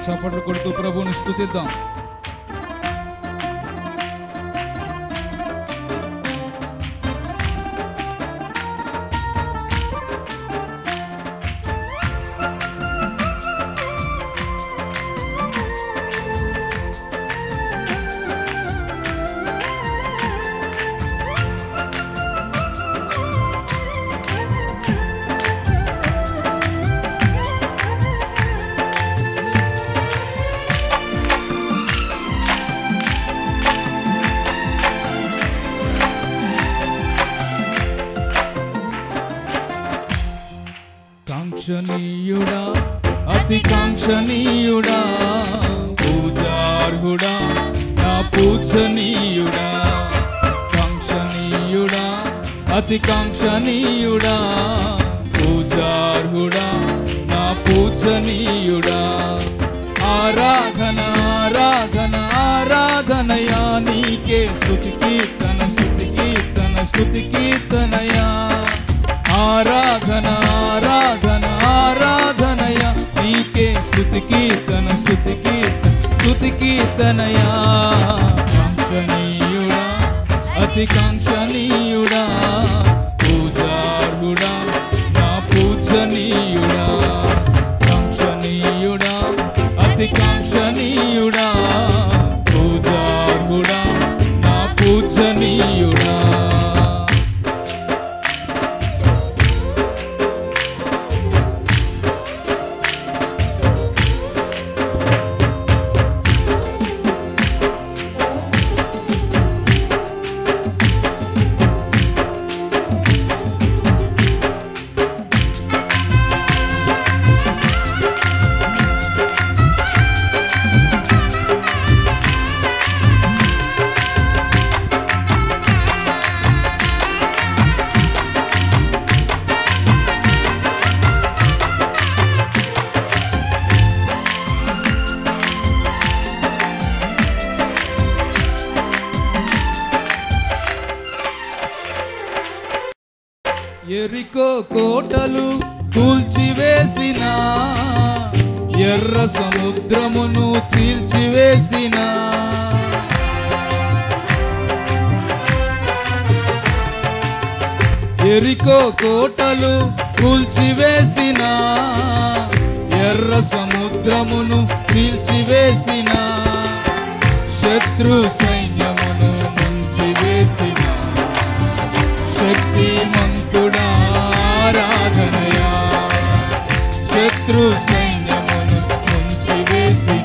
చప్పట్లు కొడుతూ ప్రభువుని స్తుతిద్దాం కాంక్షణీయుడా అతి కాంక్షణీయుడా పూజార్హుడా నా పూజనీయుడా కాంక్షణీయుడా అతి కాంక్షణీయుడా పూజార్హుడా నా పూజనీయుడా ఆరాధన ఆరాధన ఆరాధనయా నీకే స్తుతి కీర్తన స్తుతి కీర్తన స్తుతి కీర్తనయా ఆరాధన ఆరాధన ఆరాధనయ నీకే స్తుతి కీర్తన స్తుతి కీర్తన స్తుతి కీర్తనయా కాంక్షణీయుడా అతి కాంక్షణీయుడా పూజార్హుడా నా పూజనీయుడా కాంక్షణీయుడా అతి కాంక్షణీయుడా పూజార్హుడా నా పూజనీయుడా ఎరికో కోటలు కూల్చివేసిన ఎర్ర సముద్రమును చీల్చివేసిన ఎరికో కోటలు కూల్చివేసిన ఎర్ర సముద్రమును చీల్చివేసిన శత్రు సైన్యమును ముంచివేసిన శక్తిమంతుడా ఆరాధనయా శత్రు సైన్యమును ముంచివేసిన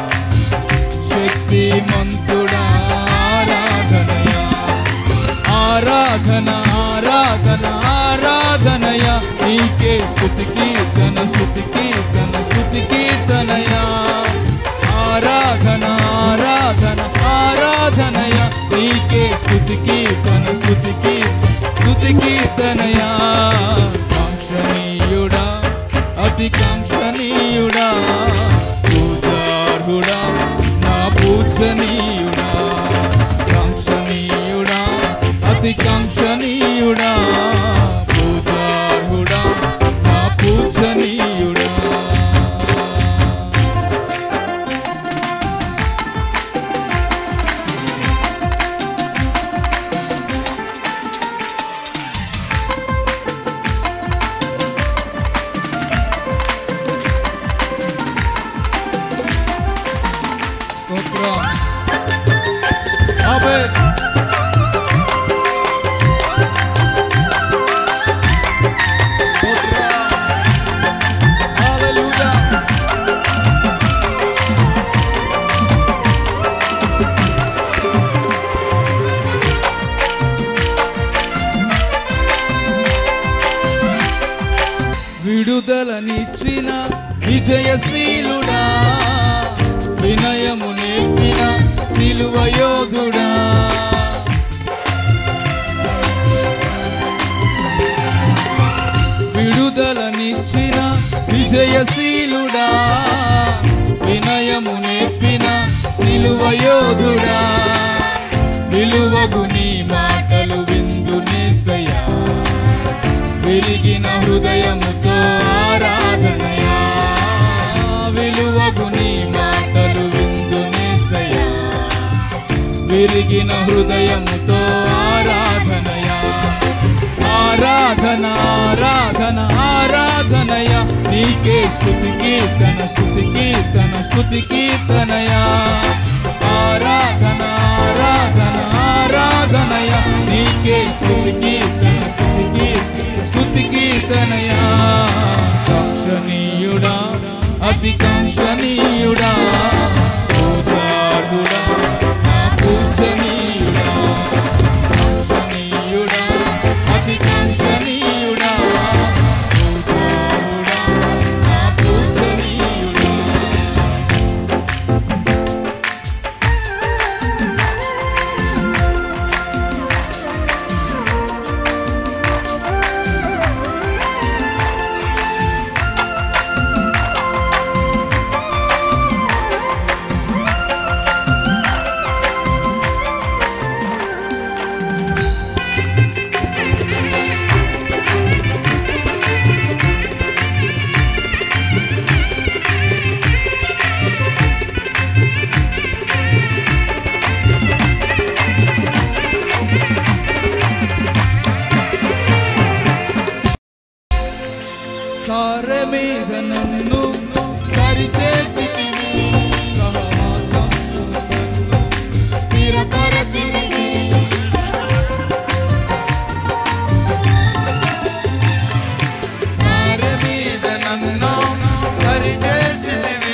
శక్తిమంతుడా ఆరాధనయా ఆరాధన ఆరాధన ఆరాధనయ నీకే స్తుతి కీర్తన స్తుతి కీర్తన స్తుతి కీర్తనయా ఆరాధన ఆరాధన ఆరాధనయ నీకే స్తుతి కీర్తన స్తుతి కీర్తన స్తుతి కీర్తనయా కాంక్షణీయుడా అతి కాంక్షణీయుడా పూజార్హుడా నా పూజనీయుడా కాంక్షణీయుడా అతి కాంక్షణీయుడా పూజార్హుడా నా పూజనీయుడా స్తోత్రం ఆమేన్ స్తోత్రం హల్లెలూయా విడుదలనిచ్చిన విజయశీలుడా వినయము నేర్పిన సిలువ యోధుడా విడుదలనిచ్చిన విజయశీలుడా వినయము నేర్పిన సిలువ యోధుడా విలువగు నీ మాటలు విందునేసయా విరిగిన హృదయముతో ఆరాధనయా విలువగు నీ విరిగిన హృదయముతో ఆరాధనయా ఆరాధన ఆరాధన ఆరాధనయ నీకే స్థుతి కీర్తన స్థుతి కీర్తన స్థుతి కీర్తనయా ఆరాధన ఆరాధన ఆరాధనయ నీకే స్థుతి కీర్తన స్థుతి కీర్తన స్థుతి కీర్తనయా కాంక్షణీయుడా అతి కాంక్షణీయుడా పూజార్హుడా నా పూజనీయుడా కాంక్షణీయుడా అతి కాంక్షణీయుడా పూజార్హుడా నా పూజనీయుడా సారె మీద నన్ను సరిచేసి సహవాసం స్థిరపరచితివి సారె మీద నన్ను సరిచేసితివి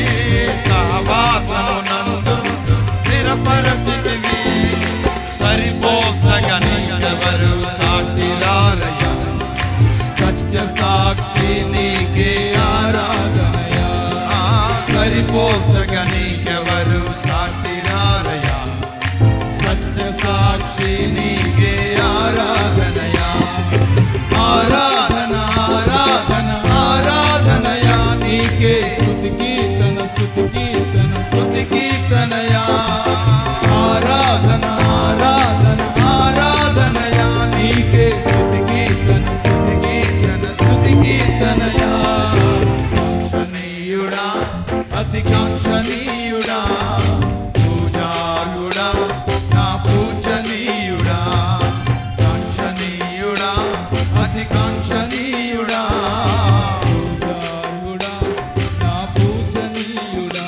సహవాసమునందు స్థిరపరచితివి సరిపోల్చగా నీకెవరు సాటిరారయ్య సత్య సాక్షి నీకే ఆరాధనయా ఆ, సరిపోల్చగా నీకెవరు సాటిరారయ్య సత్య సాక్షి నీకే ఆరాధనయా ఆరాధన ఆరాధన ఆరాధనయా నీకే స్తుతి కీర్తన స్తుతి కీర్తన స్తుతి కీర్తనయా ఆరాధన ఆరాధన ఆరాధనయా నీకే స్తుతి కీర్తన స్తుతి కీర్తన స్తుతి కీర్తనయా కాంక్షణీయుడా అతి కాంక్షణీయుడా పూజారుడా నా పూజనీయుడా కాంక్షణీయుడా అతి కాంక్షణీయుడా పూజారుడా నా పూజనీయుడా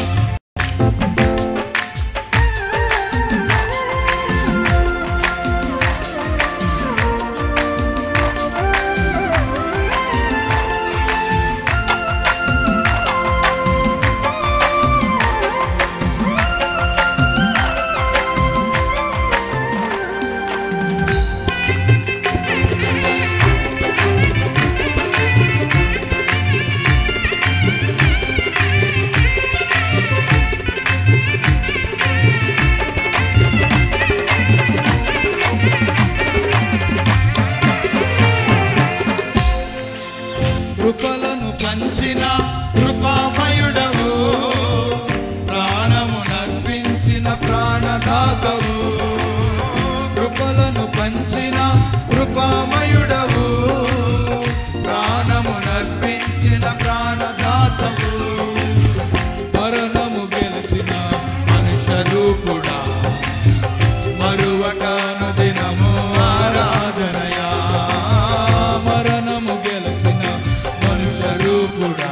కృపలను పంచిన కృపామయుడవు ప్రాణము నర్పించిన ప్రాణదాతవు కృపలను పంచిన కృపామయుడవు ప్రాణము నర్పించిన ప్రాణదాతవు మరణము గెలిచిన మనుష్య రూపుడా మరువకాను దినము ఆరాధనయా మరణము గెలిచిన మనుష్య రూపుడా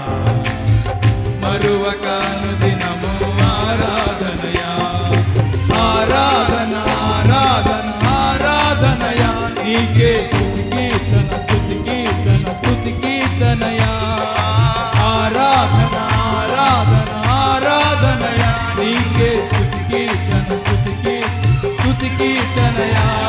మరువకాను దినము ఆరాధనయా ఆరాధన ఆరాధన ఆరాధనయా నీకే స్తుతి కీర్తన స్తుతి కీర్తన స్తుతి కీర్తనయా ఆరాధన ఆరాధన ఆరాధనయా నీకే స్తుతి కీర్తన స్తుతి కీర్తన స్తుతి కీర్తనయా